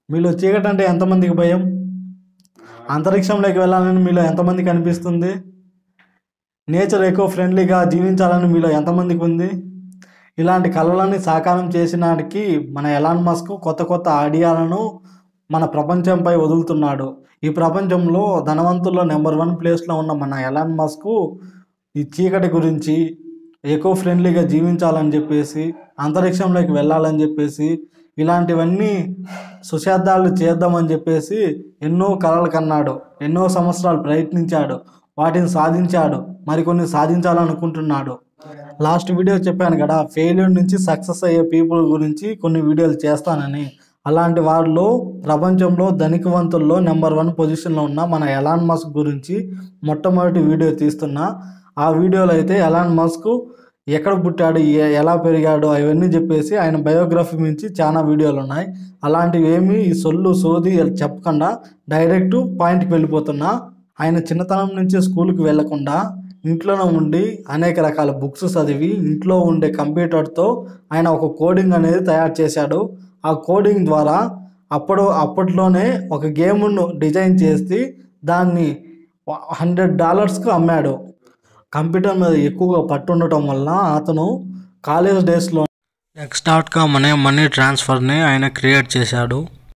మీలో చీకటి అంటే ఎంతమందికి భయం అంతరిక్షంలోకి వెళ్ళాలని మీలో ఎంతమందికి అనిపిస్తుంది నేచర్ ఎకో ఫ్రెండ్లీగా జీవించాలని మీలో ఎంతమందికి ఉంది ఇలాంటి కళలని సాకారం చేసినాడికి మన ఎలాన్ మస్క్ కొత్త కొత్త ఐడియాలను మన ప్రపంచంపై వదులుతున్నాడు ఈ ప్రపంచంలో ధనవంతుల్లో నెంబర్ వన్ ప్లేస్లో ఉన్న మన ఎలాన్ మస్క్ ఈ చీకటి గురించి ఎకో ఫ్రెండ్లీగా జీవించాలని చెప్పేసి అంతరిక్షంలోకి వెళ్ళాలని చెప్పేసి ఇలాంటివన్నీ సుశాబ్దాలు చేద్దామని చెప్పేసి ఎన్నో కలలు కన్నాడు ఎన్నో సంవత్సరాలు ప్రయత్నించాడు వాటిని సాధించాడు మరికొన్ని సాధించాలనుకుంటున్నాడు లాస్ట్ వీడియో చెప్పాను కదా ఫెయిల్యూర్ నుంచి సక్సెస్ అయ్యే పీపుల్ గురించి కొన్ని వీడియోలు చేస్తానని అలాంటి వారిలో ప్రపంచంలో ధనికవంతుల్లో నెంబర్ వన్ పొజిషన్లో ఉన్న మన ఎలాన్ మస్క్ గురించి మొట్టమొదటి వీడియో తీస్తున్నా ఆ వీడియోలో అయితే ఎలాన్ మస్క్ ఎక్కడ పుట్టాడు ఎ- ఎలా పెరిగాడు అవన్నీ చెప్పేసి ఆయన బయోగ్రఫీ నుంచి చాలా వీడియోలు ఉన్నాయి అలాంటివి ఏమి ఈ సొల్లు సోది చెప్పకుండా డైరెక్ట్ పాయింట్కి వెళ్ళిపోతున్నా ఆయన చిన్నతనం నుంచి స్కూల్కి వెళ్లకుండా ఇంట్లోనే ఉండి అనేక రకాల బుక్స్ చదివి ఇంట్లో ఉండే కంప్యూటర్తో ఆయన ఒక కోడింగ్ అనేది తయారు చేశాడు ఆ కోడింగ్ ద్వారా అప్పుడు అప్పట్లోనే ఒక గేమ్ను డిజైన్ చేసి దాన్ని హండ్రెడ్ డాలర్స్కు అమ్మాడు కంప్యూటర్ మీద ఎక్కువగా పట్టు ఉండటం వల్ల అతను కాలేజ్ డేస్లో ఎక్స్ డాట్ కామ్ అనే మనీ ట్రాన్స్ఫర్ని ఆయన క్రియేట్ చేశాడు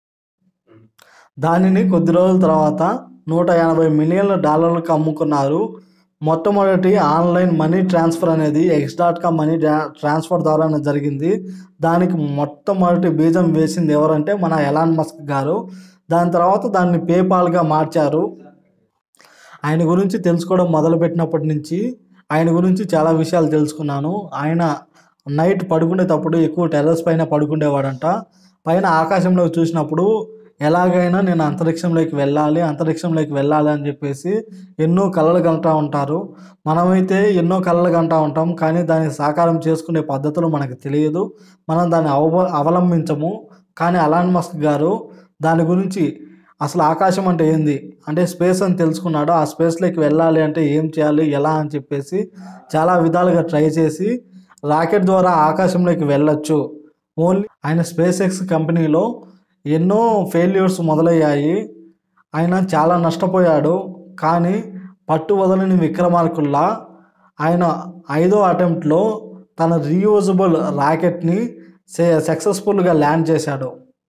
దానిని కొద్ది రోజుల తర్వాత నూట ఎనభై మిలియన్ల డాలర్లకు అమ్ముకున్నారు మొట్టమొదటి ఆన్లైన్ మనీ ట్రాన్స్ఫర్ అనేది ఎక్స్ డాట్ కామ్ మనీ ట్రా- ట్రాన్స్ఫర్ ద్వారానే జరిగింది దానికి మొట్టమొదటి బీజం వేసింది ఎవరంటే మన ఎలాన్ మస్క్ గారు దాని తర్వాత దాన్ని పేపాల్గా మార్చారు ఆయన గురించి తెలుసుకోవడం మొదలుపెట్టినప్పటి నుంచి ఆయన గురించి చాలా విషయాలు తెలుసుకున్నాను ఆయన నైట్ పడుకునేటప్పుడు ఎక్కువ టెర్రస్ పైన పడుకునేవాడంట పైన ఆకాశంలో చూసినప్పుడు ఎలాగైనా నేను అంతరిక్షంలోకి వెళ్ళాలి అంతరిక్షంలోకి వెళ్ళాలి అని చెప్పేసి ఎన్నో కళలు కంటా ఉంటారు మనమైతే ఎన్నో కళలు కంటా ఉంటాం కానీ దాన్ని సాకారం చేసుకునే పద్ధతులు మనకు తెలియదు మనం దాన్ని అవ అవలంబించము కానీ అలాన్ మస్క్ గారు దాని గురించి అసలు ఆకాశం అంటే ఏంది అంటే స్పేస్ అని తెలుసుకున్నాడు ఆ స్పేస్లోకి వెళ్ళాలి అంటే ఏం చేయాలి ఎలా అని చెప్పేసి చాలా విధాలుగా ట్రై చేసి రాకెట్ ద్వారా ఆకాశంలోకి వెళ్ళొచ్చు ఓన్లీ ఆయన స్పేస్ ఎక్స్ కంపెనీలో ఎన్నో ఫెయిల్యూర్స్ మొదలయ్యాయి ఆయన చాలా నష్టపోయాడు కానీ పట్టు వదలని విక్రమార్కుల్లా ఆయన ఐదో అటెంప్ట్లో తన రీయూజబుల్ రాకెట్ని సక్సెస్ఫుల్గా ల్యాండ్ చేశాడు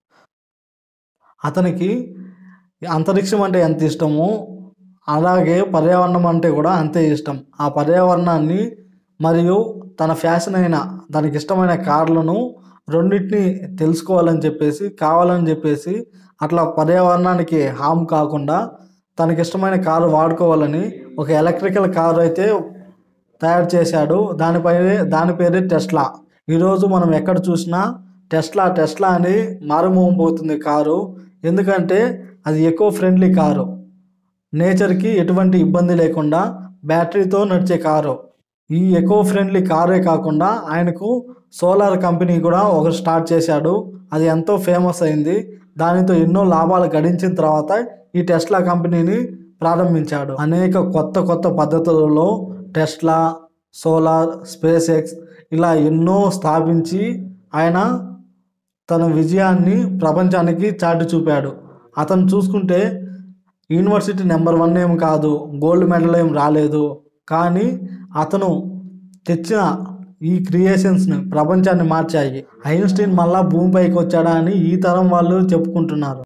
అతనికి అంతరిక్షం అంటే ఎంత ఇష్టమో అలాగే పర్యావరణం అంటే కూడా అంతే ఇష్టం ఆ పర్యావరణాన్ని మరియు తన ఫ్యాషన్ అయిన తనకి ఇష్టమైన కార్లను రెండింటిని తెలుసుకోవాలని చెప్పేసి కావాలని చెప్పేసి అట్లా పర్యావరణానికి హామ్ కాకుండా తనకి ఇష్టమైన కారు వాడుకోవాలని ఒక ఎలక్ట్రికల్ కారు అయితే తయారు చేశాడు దానిపై దాని పేరే టెస్లా ఈరోజు మనం ఎక్కడ చూసినా టెస్లా టెస్లా అని మారుమోగిపోతుంది కారు ఎందుకంటే అది ఎకో ఫ్రెండ్లీ కారు నేచర్కి ఎటువంటి ఇబ్బంది లేకుండా బ్యాటరీతో నడిచే కారు ఈ ఎకో ఫ్రెండ్లీ కారే కాకుండా ఆయనకు సోలార్ కంపెనీ కూడా ఒకటి స్టార్ట్ చేశాడు అది ఎంతో ఫేమస్ అయింది దానితో ఎన్నో లాభాలు గడించిన తర్వాత ఈ టెస్లా కంపెనీని ప్రారంభించాడు అనేక కొత్త కొత్త పద్ధతులలో టెస్లా సోలార్ స్పేస్ ఎక్స్ ఇలా ఎన్నో స్థాపించి ఆయన తన విజయాన్ని ప్రపంచానికి చాటి చూపాడు అతను చూసుకుంటే యూనివర్సిటీ నెంబర్ వన్ ఏం కాదు గోల్డ్ మెడల్ ఏం రాలేదు కానీ అతను తెచ్చిన ఈ క్రియేషన్స్ని ప్రపంచాన్ని మార్చాయి ఐన్స్టీన్ మళ్ళా భూమిపైకి వచ్చాడా అని ఈ తరం వాళ్ళు చెప్పుకుంటున్నారు